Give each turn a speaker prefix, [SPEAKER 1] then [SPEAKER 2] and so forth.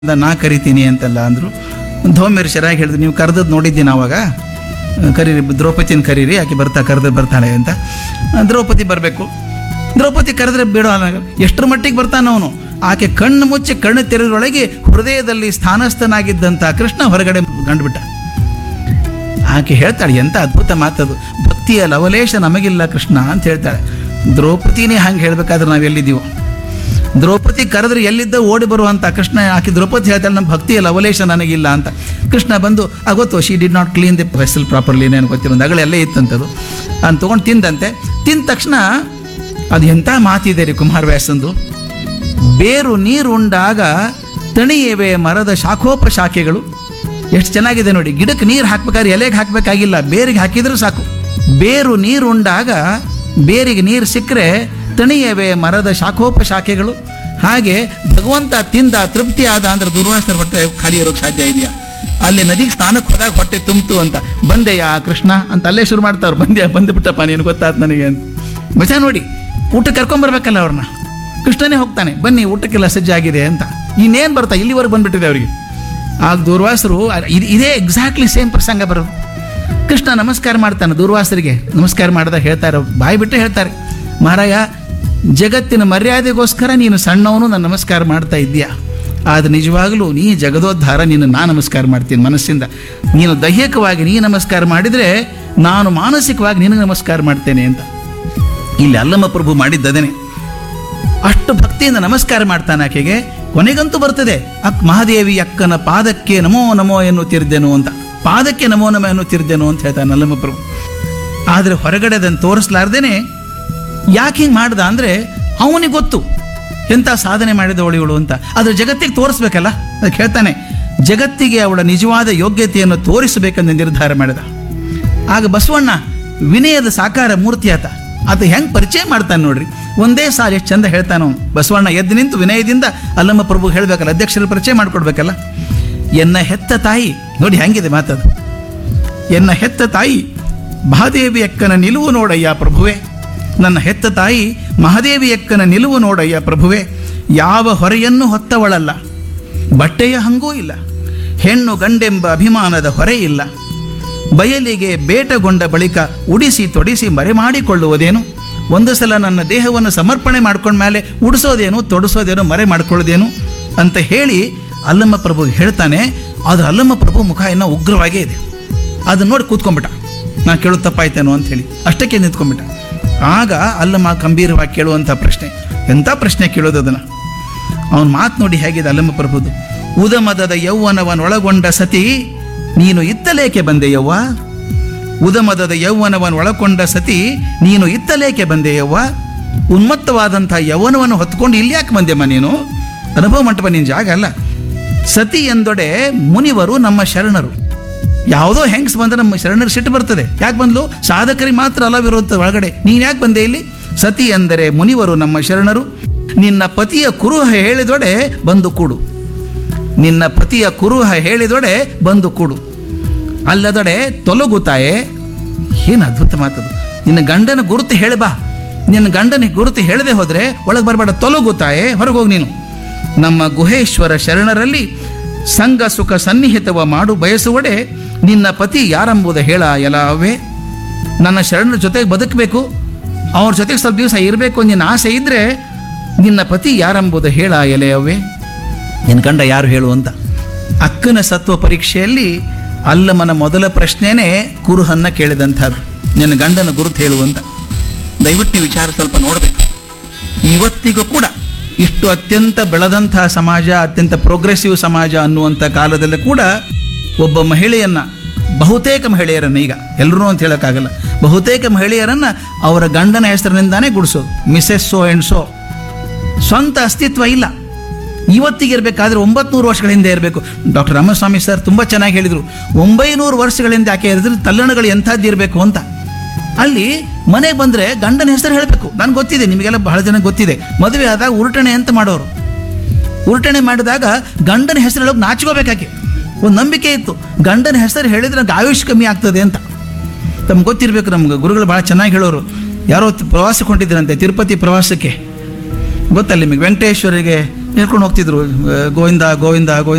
[SPEAKER 1] ಅಂತ ನಾ ಕರಿತೀನಿ ಅಂತೆಲ್ಲ ಅಂದರು ಧೋಮ್ಯರು ಸರಿಯಾಗಿ ಹೇಳಿದ್ರು ನೀವು ಕರೆದದ್ದು ನೋಡಿದ್ದೀನಿ ಅವಾಗ ಕರೀರಿ ದ್ರೌಪದಿನ ಕರೀರಿ ಆಕೆ ಬರ್ತಾ ಕರೆದ್ರೆ ಬರ್ತಾಳೆ ಅಂತ ಆ, ದ್ರೌಪದಿ ಬರಬೇಕು ದ್ರೌಪದಿ ಕರೆದ್ರೆ ಬಿಡೋ ಎಷ್ಟರ ಮಟ್ಟಿಗೆ ಬರ್ತಾನೆ ಅವನು ಆಕೆ ಕಣ್ಣು ಮುಚ್ಚಿ ಕಣ್ಣು ತೆರೆದ್ರೊಳಗೆ ಹೃದಯದಲ್ಲಿ ಸ್ಥಾನಸ್ಥನಾಗಿದ್ದಂಥ ಕೃಷ್ಣ ಹೊರಗಡೆ ಕಂಡುಬಿಟ್ಟ ಆಕೆ ಹೇಳ್ತಾಳೆ ಎಂಥ ಅದ್ಭುತ ಮಾತದು ಭಕ್ತಿಯ ಲವಲೇಶ ನಮಗಿಲ್ಲ ಕೃಷ್ಣ ಅಂತ ಹೇಳ್ತಾಳೆ ದ್ರೌಪದಿನೇ ಹಂಗೆ ಹೇಳ್ಬೇಕಾದ್ರೆ ನಾವು ಎಲ್ಲಿದ್ದೀವೋ ದ್ರೌಪದಿ ಕರೆದ್ರೆ ಎಲ್ಲಿದ್ದ ಓಡಿ ಬರುವಂಥ ಕೃಷ್ಣ ಆಕೆ ದ್ರೌಪದಿ ಹೇಳ್ತಾಳೆ ನಮ್ಮ ಭಕ್ತಿಯ ಲವಲೇಶ ನನಗಿಲ್ಲ ಅಂತ ಕೃಷ್ಣ ಬಂದು ಆ ಗೊತ್ತು she did not clean the vessel properly ಏನು ಗೊತ್ತಿರೋ ಒಂದು ಅಗಳೆಲ್ಲೇ ಇತ್ತಂಥದ್ದು ಅದನ್ನು ತೊಗೊಂಡು ತಿಂದಂತೆ ತಿಂದ ತಕ್ಷಣ ಅದು ಎಂಥ ಮಾತಿದೆ ರೀ ಕುಮಾರವ್ಯಾಸಂದು ಬೇರು ನೀರುಂಡಾಗ ತಣಿಯವೆ ಮರದ ಶಾಖೋಪಶಾಖೆಗಳು ಎಷ್ಟು ಚೆನ್ನಾಗಿದೆ ನೋಡಿ ಗಿಡಕ್ಕೆ ನೀರು ಹಾಕ್ಬೇಕಾದ್ರೆ ಎಲೆಗೆ ಹಾಕಬೇಕಾಗಿಲ್ಲ ಬೇರಿಗೆ ಹಾಕಿದ್ರೂ ಸಾಕು ಬೇರು ನೀರುಂಡಾಗ ಬೇರಿಗೆ ನೀರು ಸಿಕ್ಕರೆ ತಣಿಯವೆ ಮರದ ಶಾಖೋಪಶಾಖೆಗಳು ಹಾಗೆ ಭಗವಂತ ತಿಂದ ತೃಪ್ತಿ ಆದ ಅಂದ್ರೆ ದುರ್ವಾಸನ ಹೊಟ್ಟೆ ಖಾಲಿ ಇರೋಕ್ಕೆ ಸಾಧ್ಯ ಇದೆಯಾ ಅಲ್ಲಿ ನದಿಗೆ ಸ್ನಾನಕ್ಕೆ ಹೋದಾಗ ಹೊಟ್ಟೆ ತುಂಬಿತು ಅಂತ ಬಂದೆಯಾ ಕೃಷ್ಣ ಅಂತ ಅಲ್ಲೇ ಶುರು ಮಾಡ್ತಾವ್ರು ಬಂದ್ಯಾ ಬಂದುಬಿಟ್ಟಪ್ಪ ನೀನು ಗೊತ್ತಾತ್ ನನಗೆ ಅಂತ ಮಜಾ ನೋಡಿ ಊಟಕ್ಕೆ ಕರ್ಕೊಂಬರ್ಬೇಕಲ್ಲ ಅವ್ರನ್ನ ಕೃಷ್ಣನೇ ಹೋಗ್ತಾನೆ ಬನ್ನಿ ಊಟಕ್ಕೆಲ್ಲ ಸಜ್ಜಾಗಿದೆ ಅಂತ ಇನ್ನೇನು ಬರ್ತಾ ಇಲ್ಲಿವರೆಗೆ ಬಂದ್ಬಿಟ್ಟಿದೆ ಅವರಿಗೆ ಆಗ ದೂರ್ವಾಸರು ಇದು ಇದೇ ಎಕ್ಸಾಕ್ಟ್ಲಿ ಸೇಮ್ ಪ್ರಸಂಗ ಬರೋದು ಕೃಷ್ಣ ನಮಸ್ಕಾರ ಮಾಡ್ತಾನೆ ದೂರ್ವಾಸರಿಗೆ ನಮಸ್ಕಾರ ಮಾಡಿದಾಗ ಹೇಳ್ತಾರೆ ಬಾಯಿ ಬಿಟ್ಟು ಹೇಳ್ತಾರೆ ಮಹಾರಾಯ ಜಗತ್ತಿನ ಮರ್ಯಾದೆಗೋಸ್ಕರ ನೀನು ಸಣ್ಣವನು ನಾನು ನಮಸ್ಕಾರ ಮಾಡ್ತಾ ಇದ್ದೀಯಾ ಆದ್ರೆ ನಿಜವಾಗಲೂ ನೀ ಜಗದೋದ್ಧಾರ ನೀನು ನಾನು ನಮಸ್ಕಾರ ಮಾಡ್ತೀನಿ ಮನಸ್ಸಿಂದ ನೀನು ದೈಹಿಕವಾಗಿ ನೀ ನಮಸ್ಕಾರ ಮಾಡಿದರೆ ನಾನು ಮಾನಸಿಕವಾಗಿ ನಿನಗೆ ನಮಸ್ಕಾರ ಮಾಡ್ತೇನೆ ಅಂತ ಇಲ್ಲಿ ಅಲ್ಲಮ್ಮ ಪ್ರಭು ಮಾಡಿದ್ದದೇನೆ ಅಷ್ಟು ಭಕ್ತಿಯಿಂದ ನಮಸ್ಕಾರ ಮಾಡ್ತಾನೆ ಆಕೆಗೆ ಕೊನೆಗಂತೂ ಬರ್ತದೆ ಅಕ್ ಮಹಾದೇವಿ ಅಕ್ಕನ ಪಾದಕ್ಕೆ ನಮೋ ನಮೋ ಎನ್ನುತ್ತಿರ್ದೆನು ಅಂತ ಪಾದಕ್ಕೆ ನಮೋ ನಮೋ ಎನ್ನುತ್ತಿರ್ದೆನು ಅಂತ ಹೇಳ್ತಾನೆ ಅಲ್ಲಮ್ಮ ಪ್ರಭು ಆದರೆ ಹೊರಗಡೆ ಅದನ್ನು ತೋರಿಸ್ಲಾರ್ದೇನೆ ಯಾಕೆ ಹಿಂಗೆ ಮಾಡ್ದ ಅಂದರೆ ಅವನಿಗೆ ಗೊತ್ತು ಎಂಥ ಸಾಧನೆ ಮಾಡಿದವಳು ಇವಳು ಅಂತ ಆದರೆ ಜಗತ್ತಿಗೆ ತೋರಿಸ್ಬೇಕಲ್ಲ ಅದಕ್ಕೆ ಹೇಳ್ತಾನೆ ಜಗತ್ತಿಗೆ ಅವಳ ನಿಜವಾದ ಯೋಗ್ಯತೆಯನ್ನು ತೋರಿಸಬೇಕೆಂದು ನಿರ್ಧಾರ ಮಾಡಿದ ಆಗ ಬಸವಣ್ಣ ವಿನಯದ ಸಾಕಾರ ಮೂರ್ತಿ ಆತ ಆತ ಹೆಂಗೆ ಪರಿಚಯ ಮಾಡ್ತಾನೆ ನೋಡ್ರಿ ಒಂದೇ ಸಾಲ ಎಷ್ಟು ಚಂದ ಹೇಳ್ತಾನ ಅವನು ಬಸವಣ್ಣ ಎದ್ದು ನಿಂತು ವಿನಯದಿಂದ ಅಲ್ಲಮ್ಮ ಪ್ರಭು ಹೇಳ್ಬೇಕಲ್ಲ ಅಧ್ಯಕ್ಷರ ಪರಿಚಯ ಮಾಡ್ಕೊಡ್ಬೇಕಲ್ಲ ಎನ್ನ ಹೆತ್ತ ತಾಯಿ ನೋಡಿ ಹೆಂಗಿದೆ ಮಾತದು ಎನ್ನ ಹೆತ್ತ ತಾಯಿ ಮಹಾದೇವಿ ಅಕ್ಕನ ನಿಲುವು ನೋಡಯ್ಯ ಪ್ರಭುವೆ ನನ್ನ ಹೆತ್ತ ತಾಯಿ ಮಹಾದೇವಿ ಅಕ್ಕನ ನಿಲುವು ನೋಡಯ್ಯ ಪ್ರಭುವೆ ಯಾವ ಹೊರೆಯನ್ನು ಹೊತ್ತವಳಲ್ಲ ಬಟ್ಟೆಯ ಹಂಗೂ ಇಲ್ಲ ಹೆಣ್ಣು ಗಂಡೆಂಬ ಅಭಿಮಾನದ ಹೊರೆ ಇಲ್ಲ ಬಯಲಿಗೆ ಬೇಟಗೊಂಡ ಬಳಿಕ ಉಡಿಸಿ ತೊಡಿಸಿ ಮರೆ ಮಾಡಿಕೊಳ್ಳುವುದೇನು ಒಂದು ಸಲ ನನ್ನ ದೇಹವನ್ನು ಸಮರ್ಪಣೆ ಮಾಡ್ಕೊಂಡ ಮೇಲೆ ಉಡಿಸೋದೇನು ತೊಡಿಸೋದೇನು ಮರೆ ಮಾಡ್ಕೊಳ್ಳೋದೇನು ಅಂತ ಹೇಳಿ ಅಲ್ಲಮ್ಮ ಪ್ರಭು ಹೇಳ್ತಾನೆ ಆದ್ರೆ ಅಲ್ಲಮ್ಮ ಪ್ರಭು ಮುಖ ಇನ್ನೂ ಉಗ್ರವಾಗೇ ಇದೆ ಅದನ್ನ ನೋಡಿ ಕೂತ್ಕೊಂಡ್ಬಿಟ್ಟ ನಾನು ಕೇಳೋದು ತಪ್ಪಾಯ್ತೇನೋ ಅಂತ ಹೇಳಿ ಅಷ್ಟಕ್ಕೆ ನಿಂತ್ಕೊಂಡ್ಬಿಟ್ಟ ಆಗ ಅಲ್ಲಮ್ಮ ಗಂಭೀರವಾಗಿ ಕೇಳುವಂಥ ಪ್ರಶ್ನೆ ಎಂಥ ಪ್ರಶ್ನೆ ಕೇಳೋದು ಅದನ್ನು ಅವನ ಮಾತು ನೋಡಿ ಹೇಗಿದೆ ಅಲ್ಲಮ್ಮ ಪ್ರಭುದು ಉದಮದದ ಯೌವನವನ್ನೊಳಗೊಂಡ ಸತಿ ನೀನು ಇತ್ತಲೇಕೆ ಬಂದೆಯವ್ವ ಉದಮದದ ಯೌವನವನ್ನು ಒಳಗೊಂಡ ಸತಿ ನೀನು ಇತ್ತಲೇಕೆ ಬಂದೆಯವ್ವ ಉನ್ಮತ್ತವಾದಂಥ ಯೌವನವನ್ನು ಹೊತ್ಕೊಂಡು ಇಲ್ಲಿ ಯಾಕೆ ಬಂದೆಮ್ಮ ನೀನು ಅನುಭವ ಮಂಟಪ ನಿನ್ನ ಜಾಗ ಅಲ್ಲ ಸತಿ ಎಂದೊಡೆ ಮುನಿವರು ನಮ್ಮ ಶರಣರು ಯಾವುದೋ ಹೆಂಗ್ಸ್ ಬಂದ್ರೆ ನಮ್ಮ ಶರಣರು ಸಿಟ್ಟು ಬರ್ತದೆ ಯಾಕೆ ಬಂದ್ಲು ಸಾಧಕರಿಗೆ ಮಾತ್ರ ಅಲವಿರುತ್ತೆ ಒಳಗಡೆ ನೀನು ಯಾಕೆ ಬಂದೆ ಇಲ್ಲಿ ಸತಿ ಎಂದರೆ ಮುನಿವರು ನಮ್ಮ ಶರಣರು ನಿನ್ನ ಪತಿಯ ಕುರುಹ ಹೇಳಿದೊಡೆ ಬಂದು ಕೂಡು ನಿನ್ನ ಪತಿಯ ಕುರುಹ ಹೇಳಿದೊಡೆ ಬಂದು ಕೂಡು ಅಲ್ಲದೊಡೆ ತೊಲಗುತ್ತಾಯೆ ಏನು ಅದ್ಭುತ ಮಾತದು ನಿನ್ನ ಗಂಡನ ಗುರುತು ಹೇಳಿ ಬಾ ನಿನ್ನ ಗಂಡನಿಗೆ ಗುರುತು ಹೇಳದೆ ಹೋದರೆ ಒಳಗೆ ಬರಬೇಡ ತೊಲಗುತ್ತಾಯೆ ಹೊರಗೆ ಹೋಗಿ ನೀನು ನಮ್ಮ ಗುಹೇಶ್ವರ ಶರಣರಲ್ಲಿ ಸಂಘ ಸುಖ ಸನ್ನಿಹಿತವ ಮಾಡು ಬಯಸುವಡೆ ನಿನ್ನ ಪತಿ ಯಾರೆಂಬುದ ಹೇಳ ಎಲ್ಲವೇ ನನ್ನ ಶರಣರ ಜೊತೆಗೆ ಬದುಕಬೇಕು ಅವ್ರ ಜೊತೆಗೆ ಸ್ವಲ್ಪ ದಿವಸ ಇರಬೇಕು ನಿನ್ನ ಆಸೆ ಇದ್ದರೆ ನಿನ್ನ ಪತಿ ಯಾರೆಂಬುದು ಹೇಳ ಎಲೆಯವೇ ನಿನ್ನ ಗಂಡ ಯಾರು ಹೇಳು ಅಂತ ಅಕ್ಕನ ಸತ್ವ ಪರೀಕ್ಷೆಯಲ್ಲಿ ಅಲ್ಲಮನ ಮೊದಲ ಪ್ರಶ್ನೆನೇ ಕುರುಹನ್ನ ಕೇಳಿದಂಥದ್ದು ನಿನ್ನ ಗಂಡನ ಗುರುತು ಹೇಳು ಅಂತ ದಯವಿಟ್ಟು ನೀವು ವಿಚಾರ ಸ್ವಲ್ಪ ನೋಡಬೇಕು ಇವತ್ತಿಗೂ ಕೂಡ ಇಷ್ಟು ಅತ್ಯಂತ ಬೆಳೆದಂತಹ ಸಮಾಜ ಅತ್ಯಂತ ಪ್ರೋಗ್ರೆಸಿವ್ ಸಮಾಜ ಅನ್ನುವಂಥ ಕಾಲದಲ್ಲಿ ಕೂಡ ಒಬ್ಬ ಮಹಿಳೆಯನ್ನ ಬಹುತೇಕ ಮಹಿಳೆಯರನ್ನ ಈಗ ಎಲ್ಲರೂ ಅಂತ ಹೇಳೋಕ್ಕಾಗಲ್ಲ ಬಹುತೇಕ ಮಹಿಳೆಯರನ್ನ ಅವರ ಗಂಡನ ಹೆಸರಿನಿಂದಾನೇ ಗುಡಿಸೋದು ಮಿಸೆಸ್ ಸೋ ಆ್ಯಂಡ್ ಸೋ ಸ್ವಂತ ಅಸ್ತಿತ್ವ ಇಲ್ಲ ಇವತ್ತಿಗೆ ಇರಬೇಕಾದ್ರೆ ಒಂಬತ್ನೂರು ವರ್ಷಗಳ ಹಿಂದೆ ಇರಬೇಕು ಡಾಕ್ಟರ್ ರಾಮಸ್ವಾಮಿ ಸರ್ ತುಂಬ ಚೆನ್ನಾಗಿ ಹೇಳಿದರು ಒಂಬೈನೂರು ವರ್ಷಗಳಿಂದ ಯಾಕೆ ಇರಿದ್ರೆ ತಲ್ಲಣಗಳು ಎಂಥದ್ದು ಇರಬೇಕು ಅಂತ ಅಲ್ಲಿ ಮನೆಗೆ ಬಂದರೆ ಗಂಡನ ಹೆಸರು ಹೇಳಬೇಕು ನನಗೆ ಗೊತ್ತಿದೆ ನಿಮಗೆಲ್ಲ ಬಹಳ ಜನ ಗೊತ್ತಿದೆ ಮದುವೆ ಆದಾಗ ಉರುಟಣೆ ಅಂತ ಮಾಡೋರು ಉರುಟಣೆ ಮಾಡಿದಾಗ ಗಂಡನ ಹೆಸರು ಹೇಳೋಕೆ ನಾಚ್ಕೋಬೇಕಾಕೆ ಒಂದು ನಂಬಿಕೆ ಇತ್ತು ಗಂಡನ ಹೆಸರು ಹೇಳಿದ್ರೆ ನನಗೆ ಆಯುಷ್ ಕಮ್ಮಿ ಆಗ್ತದೆ ಅಂತ ತಮ್ಗೆ ಗೊತ್ತಿರಬೇಕು ನಮ್ಗೆ ಗುರುಗಳು ಭಾಳ ಚೆನ್ನಾಗಿ ಹೇಳೋರು ಯಾರೋ ತಿ- ಪ್ರವಾಸಕ್ಕೆ ಹೊಂಟಿದ್ರಂತೆ ತಿರುಪತಿ ಪ್ರವಾಸಕ್ಕೆ ಗೊತ್ತಲ್ಲ ನಿಮಗೆ ವೆಂಕಟೇಶ್ವರಿಗೆ ಹೇಳ್ಕೊಂಡು ಹೋಗ್ತಿದ್ರು ಆ, ಗೋವಿಂದ ಗೋವಿಂದ ಗೋವಿಂದ